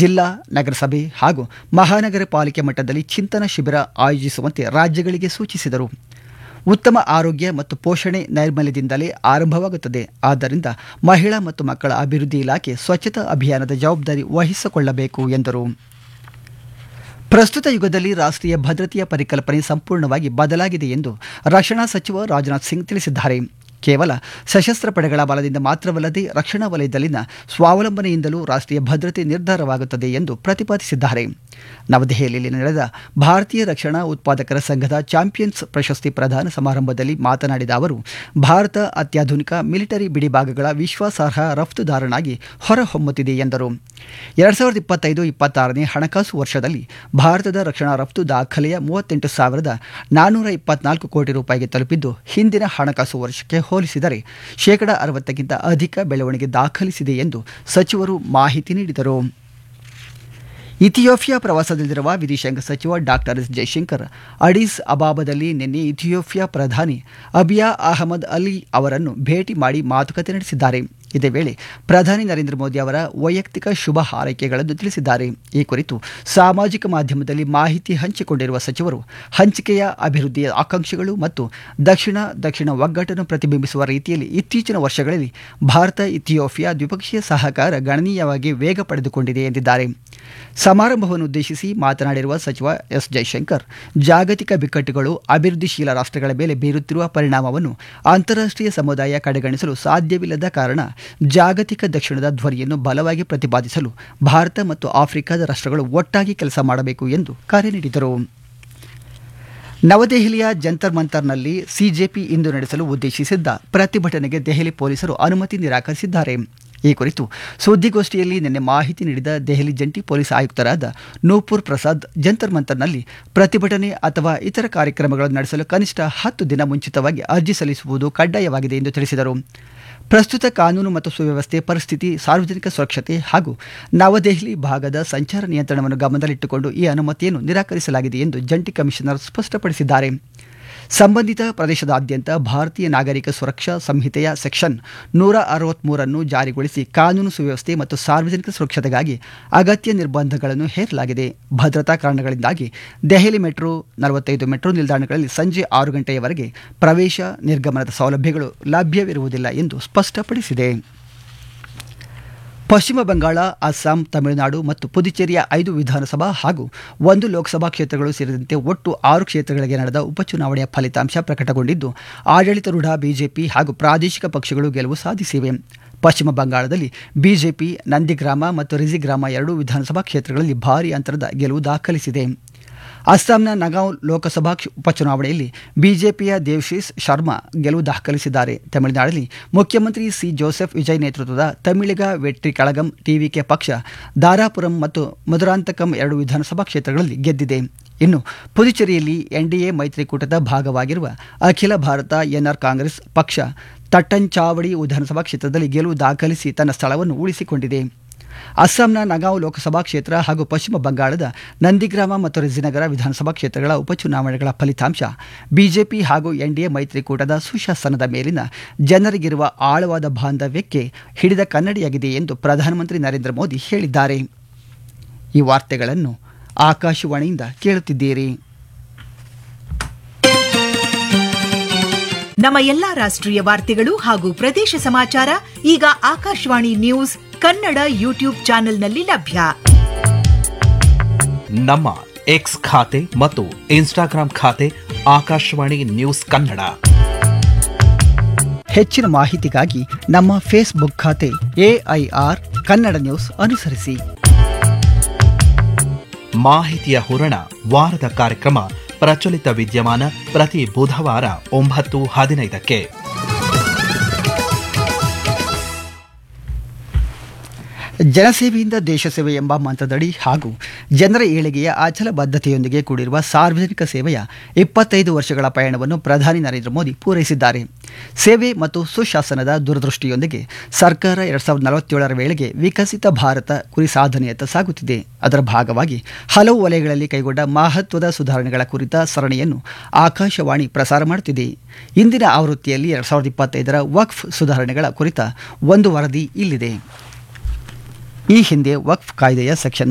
ಜಿಲ್ಲಾ ನಗರಸಭೆ ಹಾಗೂ ಮಹಾನಗರ ಪಾಲಿಕೆ ಮಟ್ಟದಲ್ಲಿ ಚಿಂತನ ಶಿಬಿರ ಆಯೋಜಿಸುವಂತೆ ರಾಜ್ಯಗಳಿಗೆ ಸೂಚಿಸಿದರು ಉತ್ತಮ ಆರೋಗ್ಯ ಮತ್ತು ಪೋಷಣೆ ನೈರ್ಮಲ್ಯದಿಂದಲೇ ಆರಂಭವಾಗುತ್ತದೆ ಆದ್ದರಿಂದ ಮಹಿಳಾ ಮತ್ತು ಮಕ್ಕಳ ಅಭಿವೃದ್ಧಿ ಇಲಾಖೆ ಸ್ವಚ್ಛತಾ ಅಭಿಯಾನದ ಜವಾಬ್ದಾರಿ ವಹಿಸಿಕೊಳ್ಳಬೇಕು ಎಂದರು ಪ್ರಸ್ತುತ ಯುಗದಲ್ಲಿ ರಾಷ್ಟ್ರೀಯ ಭದ್ರತೆಯ ಪರಿಕಲ್ಪನೆ ಸಂಪೂರ್ಣವಾಗಿ ಬದಲಾಗಿದೆ ಎಂದು ರಕ್ಷಣಾ ಸಚಿವ ರಾಜನಾಥ್ ಸಿಂಗ್ ತಿಳಿಸಿದ್ದಾರೆ ಕೇವಲ ಸಶಸ್ತ್ರ ಪಡೆಗಳ ಬಲದಿಂದ ಮಾತ್ರವಲ್ಲದೆ ರಕ್ಷಣಾ ವಲಯದಲ್ಲಿನ ಸ್ವಾವಲಂಬನೆಯಿಂದಲೂ ರಾಷ್ಟ್ರೀಯ ಭದ್ರತೆ ನಿರ್ಧಾರವಾಗುತ್ತದೆ ಎಂದು ಪ್ರತಿಪಾದಿಸಿದ್ದಾರೆ ನವದೆಹಲಿಯಲ್ಲಿ ನಡೆದ ಭಾರತೀಯ ರಕ್ಷಣಾ ಉತ್ಪಾದಕರ ಸಂಘದ ಚಾಂಪಿಯನ್ಸ್ ಪ್ರಶಸ್ತಿ ಪ್ರದಾನ ಸಮಾರಂಭದಲ್ಲಿ ಮಾತನಾಡಿದ ಅವರು ಭಾರತ ಅತ್ಯಾಧುನಿಕ ಮಿಲಿಟರಿ ಬಿಡಿಭಾಗಗಳ ವಿಶ್ವಾಸಾರ್ಹ ರಫ್ತುದಾರನಾಗಿ ಹೊರಹೊಮ್ಮುತ್ತಿದೆ ಎಂದರು ಎರಡ್ ಸಾವಿರದ ಇಪ್ಪತ್ತೈದು ಇಪ್ಪತ್ತಾರನೇ ಹಣಕಾಸು ವರ್ಷದಲ್ಲಿ ಭಾರತದ ರಕ್ಷಣಾ ರಫ್ತು ದಾಖಲೆಯ ಮೂವತ್ತೆಂಟು ಸಾವಿರದ ನಾನ್ನೂರ ಇಪ್ಪತ್ನಾಲ್ಕು ಕೋಟಿ ರೂಪಾಯಿಗೆ ತಲುಪಿದ್ದು ಹಿಂದಿನ ಹಣಕಾಸು ವರ್ಷಕ್ಕೆ ಹೋಲಿಸಿದರೆ ಶೇಕಡ ಅರವತ್ತಕ್ಕಿಂತ ಅಧಿಕ ಬೆಳವಣಿಗೆ ದಾಖಲಿಸಿದೆ ಎಂದು ಸಚಿವರು ಮಾಹಿತಿ ನೀಡಿದರು ಇಥಿಯೋಪಿಯಾ ಪ್ರವಾಸದಲ್ಲಿರುವ ವಿದೇಶಾಂಗ ಸಚಿವ ಡಾಕ್ಟರ್ ಎಸ್ ಜೈಶಂಕರ್ ಅಡೀಸ್ ಅಬಾಬದಲ್ಲಿ ನಿನ್ನೆ ಇಥಿಯೋಪಿಯಾ ಪ್ರಧಾನಿ ಅಬಿಯಾ ಅಹಮದ್ ಅಲಿ ಅವರನ್ನು ಭೇಟಿ ಮಾಡಿ ಮಾತುಕತೆ ನಡೆಸಿದ್ದಾರೆ ಇದೇ ವೇಳೆ ಪ್ರಧಾನಿ ನರೇಂದ್ರ ಮೋದಿ ಅವರ ವೈಯಕ್ತಿಕ ಶುಭ ಹಾರೈಕೆಗಳನ್ನು ತಿಳಿಸಿದ್ದಾರೆ ಈ ಕುರಿತು ಸಾಮಾಜಿಕ ಮಾಧ್ಯಮದಲ್ಲಿ ಮಾಹಿತಿ ಹಂಚಿಕೊಂಡಿರುವ ಸಚಿವರು ಹಂಚಿಕೆಯ ಅಭಿವೃದ್ಧಿಯ ಆಕಾಂಕ್ಷೆಗಳು ಮತ್ತು ದಕ್ಷಿಣ ದಕ್ಷಿಣ ಒಗ್ಗಟ್ಟನ್ನು ಪ್ರತಿಬಿಂಬಿಸುವ ರೀತಿಯಲ್ಲಿ ಇತ್ತೀಚಿನ ವರ್ಷಗಳಲ್ಲಿ ಭಾರತ ಇಥಿಯೋಪಿಯಾ ದ್ವಿಪಕ್ಷೀಯ ಸಹಕಾರ ಗಣನೀಯವಾಗಿ ವೇಗ ಪಡೆದುಕೊಂಡಿದೆ ಎಂದಿದ್ದಾರೆ ಸಮಾರಂಭವನ್ನು ಉದ್ದೇಶಿಸಿ ಮಾತನಾಡಿರುವ ಸಚಿವ ಎಸ್ ಜೈಶಂಕರ್ ಜಾಗತಿಕ ಬಿಕ್ಕಟ್ಟುಗಳು ಅಭಿವೃದ್ಧಿಶೀಲ ರಾಷ್ಟ್ರಗಳ ಮೇಲೆ ಬೀರುತ್ತಿರುವ ಪರಿಣಾಮವನ್ನು ಅಂತಾರಾಷ್ಟ್ರೀಯ ಸಮುದಾಯ ಕಡೆಗಣಿಸಲು ಸಾಧ್ಯವಿಲ್ಲದ ಕಾರಣ ಜಾಗತಿಕ ದಕ್ಷಿಣದ ಧ್ವನಿಯನ್ನು ಬಲವಾಗಿ ಪ್ರತಿಪಾದಿಸಲು ಭಾರತ ಮತ್ತು ಆಫ್ರಿಕಾದ ರಾಷ್ಟ್ರಗಳು ಒಟ್ಟಾಗಿ ಕೆಲಸ ಮಾಡಬೇಕು ಎಂದು ಕರೆ ನೀಡಿದರು ನವದೆಹಲಿಯ ಜಂತರ್ ಮಂತರ್ನಲ್ಲಿ ಸಿಜೆಪಿ ಇಂದು ನಡೆಸಲು ಉದ್ದೇಶಿಸಿದ್ದ ಪ್ರತಿಭಟನೆಗೆ ದೆಹಲಿ ಪೊಲೀಸರು ಅನುಮತಿ ನಿರಾಕರಿಸಿದ್ದಾರೆ ಈ ಕುರಿತು ಸುದ್ದಿಗೋಷ್ಠಿಯಲ್ಲಿ ನಿನ್ನೆ ಮಾಹಿತಿ ನೀಡಿದ ದೆಹಲಿ ಜಂಟಿ ಪೊಲೀಸ್ ಆಯುಕ್ತರಾದ ನೂಪುರ್ ಪ್ರಸಾದ್ ಜಂತರ್ ಮಂತರ್ನಲ್ಲಿ ಪ್ರತಿಭಟನೆ ಅಥವಾ ಇತರ ಕಾರ್ಯಕ್ರಮಗಳನ್ನು ನಡೆಸಲು ಕನಿಷ್ಠ ಹತ್ತು ದಿನ ಮುಂಚಿತವಾಗಿ ಅರ್ಜಿ ಸಲ್ಲಿಸುವುದು ಕಡ್ಡಾಯವಾಗಿದೆ ಎಂದು ತಿಳಿಸಿದರು ಪ್ರಸ್ತುತ ಕಾನೂನು ಮತ್ತು ಸುವ್ಯವಸ್ಥೆ ಪರಿಸ್ಥಿತಿ ಸಾರ್ವಜನಿಕ ಸುರಕ್ಷತೆ ಹಾಗೂ ನವದೆಹಲಿ ಭಾಗದ ಸಂಚಾರ ನಿಯಂತ್ರಣವನ್ನು ಗಮನದಲ್ಲಿಟ್ಟುಕೊಂಡು ಈ ಅನುಮತಿಯನ್ನು ನಿರಾಕರಿಸಲಾಗಿದೆ ಎಂದು ಜಂಟಿ ಕಮಿಷನರ್ ಸ್ಪಷ್ಟಪಡಿಸಿದ್ದಾರೆ ಸಂಬಂಧಿತ ಪ್ರದೇಶದಾದ್ಯಂತ ಭಾರತೀಯ ನಾಗರಿಕ ಸುರಕ್ಷಾ ಸಂಹಿತೆಯ ಸೆಕ್ಷನ್ ನೂರ ಅರವತ್ಮೂರನ್ನು ಜಾರಿಗೊಳಿಸಿ ಕಾನೂನು ಸುವ್ಯವಸ್ಥೆ ಮತ್ತು ಸಾರ್ವಜನಿಕ ಸುರಕ್ಷತೆಗಾಗಿ ಅಗತ್ಯ ನಿರ್ಬಂಧಗಳನ್ನು ಹೇರಲಾಗಿದೆ ಭದ್ರತಾ ಕಾರಣಗಳಿಂದಾಗಿ ದೆಹಲಿ ಮೆಟ್ರೋ ನಲವತ್ತೈದು ಮೆಟ್ರೋ ನಿಲ್ದಾಣಗಳಲ್ಲಿ ಸಂಜೆ ಆರು ಗಂಟೆಯವರೆಗೆ ಪ್ರವೇಶ ನಿರ್ಗಮನದ ಸೌಲಭ್ಯಗಳು ಲಭ್ಯವಿರುವುದಿಲ್ಲ ಎಂದು ಸ್ಪಷ್ಟಪಡಿಸಿದೆ ಪಶ್ಚಿಮ ಬಂಗಾಳ ಅಸ್ಸಾಂ ತಮಿಳುನಾಡು ಮತ್ತು ಪುದುಚೇರಿಯ ಐದು ವಿಧಾನಸಭಾ ಹಾಗೂ ಒಂದು ಲೋಕಸಭಾ ಕ್ಷೇತ್ರಗಳು ಸೇರಿದಂತೆ ಒಟ್ಟು ಆರು ಕ್ಷೇತ್ರಗಳಿಗೆ ನಡೆದ ಉಪಚುನಾವಣೆಯ ಫಲಿತಾಂಶ ಪ್ರಕಟಗೊಂಡಿದ್ದು ಆಡಳಿತಾರೂಢ ಬಿಜೆಪಿ ಹಾಗೂ ಪ್ರಾದೇಶಿಕ ಪಕ್ಷಗಳು ಗೆಲುವು ಸಾಧಿಸಿವೆ ಪಶ್ಚಿಮ ಬಂಗಾಳದಲ್ಲಿ ಬಿಜೆಪಿ ನಂದಿಗ್ರಾಮ ಮತ್ತು ರಿಜಿಗ್ರಾಮ ಎರಡೂ ವಿಧಾನಸಭಾ ಕ್ಷೇತ್ರಗಳಲ್ಲಿ ಭಾರೀ ಅಂತರದ ಗೆಲುವು ದಾಖಲಿಸಿದೆ ಅಸ್ಸಾಂನ ನಗಾಂವ್ ಲೋಕಸಭಾ ಉಪಚುನಾವಣೆಯಲ್ಲಿ ಬಿಜೆಪಿಯ ದೇವಶೀಸ್ ಶರ್ಮಾ ಗೆಲುವು ದಾಖಲಿಸಿದ್ದಾರೆ ತಮಿಳುನಾಡಿನಲ್ಲಿ ಮುಖ್ಯಮಂತ್ರಿ ಸಿ ಜೋಸೆಫ್ ವಿಜಯ್ ನೇತೃತ್ವದ ತಮಿಳಿಗ ವೆಟ್ರಿ ಕಳಗಂ ಟಿವಿಕೆ ಪಕ್ಷ ದಾರಾಪುರಂ ಮತ್ತು ಮಧುರಾಂತಕಂ ಎರಡು ವಿಧಾನಸಭಾ ಕ್ಷೇತ್ರಗಳಲ್ಲಿ ಗೆದ್ದಿದೆ ಇನ್ನು ಪುದುಚೇರಿಯಲ್ಲಿ ಎನ್ಡಿಎ ಮೈತ್ರಿಕೂಟದ ಭಾಗವಾಗಿರುವ ಅಖಿಲ ಭಾರತ ಎನ್ಆರ್ ಕಾಂಗ್ರೆಸ್ ಪಕ್ಷ ತಟ್ಟಂಚಾವಡಿ ವಿಧಾನಸಭಾ ಕ್ಷೇತ್ರದಲ್ಲಿ ಗೆಲುವು ದಾಖಲಿಸಿ ತನ್ನ ಸ್ಥಳವನ್ನು ಉಳಿಸಿಕೊಂಡಿದೆ ಅಸ್ಸಾಂನ ನಗಾಂವ್ ಲೋಕಸಭಾ ಕ್ಷೇತ್ರ ಹಾಗೂ ಪಶ್ಚಿಮ ಬಂಗಾಳದ ನಂದಿಗ್ರಾಮ ಮತ್ತು ರಿಜಿನಗರ ವಿಧಾನಸಭಾ ಕ್ಷೇತ್ರಗಳ ಉಪಚುನಾವಣೆಗಳ ಫಲಿತಾಂಶ ಬಿಜೆಪಿ ಹಾಗೂ ಎನ್ಡಿಎ ಮೈತ್ರಿಕೂಟದ ಸುಶಾಸನದ ಮೇಲಿನ ಜನರಿಗಿರುವ ಆಳವಾದ ಬಾಂಧವ್ಯಕ್ಕೆ ಹಿಡಿದ ಕನ್ನಡಿಯಾಗಿದೆ ಎಂದು ಪ್ರಧಾನಮಂತ್ರಿ ನರೇಂದ್ರ ಮೋದಿ ಹೇಳಿದ್ದಾರೆ ಈ ವಾರ್ತೆಗಳನ್ನು ಆಕಾಶವಾಣಿಯಿಂದ ಕೇಳುತ್ತಿದ್ದೀರಿ ನಮ್ಮ ಎಲ್ಲಾ ರಾಷ್ಟ್ರೀಯ ವಾರ್ತೆಗಳು ಹಾಗೂ ಪ್ರದೇಶ ಸಮಾಚಾರ ಈಗ ಆಕಾಶವಾಣಿ ನ್ಯೂಸ್ ಕನ್ನಡ ಯೂಟ್ಯೂಬ್ ಚಾನೆಲ್ನಲ್ಲಿ ಲಭ್ಯ ನಮ್ಮ ಎಕ್ಸ್ ಖಾತೆ ಮತ್ತು ಇನ್ಸ್ಟಾಗ್ರಾಂ ಖಾತೆ ಆಕಾಶವಾಣಿ ನ್ಯೂಸ್ ಕನ್ನಡ ಹೆಚ್ಚಿನ ಮಾಹಿತಿಗಾಗಿ ನಮ್ಮ ಫೇಸ್ಬುಕ್ ಖಾತೆ ಎಐಆರ್ ಕನ್ನಡ ನ್ಯೂಸ್ ಅನುಸರಿಸಿ ಮಾಹಿತಿಯ ಹೂರಣ ವಾರದ ಕಾರ್ಯಕ್ರಮ ಪ್ರಚಲಿತ ವಿದ್ಯಮಾನ ಪ್ರತಿ ಬುಧವಾರ ಒಂಬತ್ತು ಹದಿನೈದಕ್ಕೆ ಜನಸೇವೆಯಿಂದ ದೇಶ ಸೇವೆ ಎಂಬ ಮಂತ್ರದಡಿ ಹಾಗೂ ಜನರ ಏಳಿಗೆಯ ಅಚಲ ಬದ್ಧತೆಯೊಂದಿಗೆ ಕೂಡಿರುವ ಸಾರ್ವಜನಿಕ ಸೇವೆಯ ಇಪ್ಪತ್ತೈದು ವರ್ಷಗಳ ಪಯಣವನ್ನು ಪ್ರಧಾನಿ ನರೇಂದ್ರ ಮೋದಿ ಪೂರೈಸಿದ್ದಾರೆ ಸೇವೆ ಮತ್ತು ಸುಶಾಸನದ ದೂರದೃಷ್ಟಿಯೊಂದಿಗೆ ಸರ್ಕಾರ ಎರಡ್ ಸಾವಿರದ ನಲವತ್ತೇಳರ ವೇಳೆಗೆ ವಿಕಸಿತ ಭಾರತ ಗುರಿ ಸಾಧನೆಯತ್ತ ಸಾಗುತ್ತಿದೆ ಅದರ ಭಾಗವಾಗಿ ಹಲವು ವಲಯಗಳಲ್ಲಿ ಕೈಗೊಂಡ ಮಹತ್ವದ ಸುಧಾರಣೆಗಳ ಕುರಿತ ಸರಣಿಯನ್ನು ಆಕಾಶವಾಣಿ ಪ್ರಸಾರ ಮಾಡುತ್ತಿದೆ ಇಂದಿನ ಆವೃತ್ತಿಯಲ್ಲಿ ಎರಡ್ ಸಾವಿರದ ಇಪ್ಪತ್ತೈದರ ವಕ್ಫ್ ಸುಧಾರಣೆಗಳ ಕುರಿತ ಒಂದು ವರದಿ ಇಲ್ಲಿದೆ ಈ ಹಿಂದೆ ವಕ್ಫ್ ಕಾಯ್ದೆಯ ಸೆಕ್ಷನ್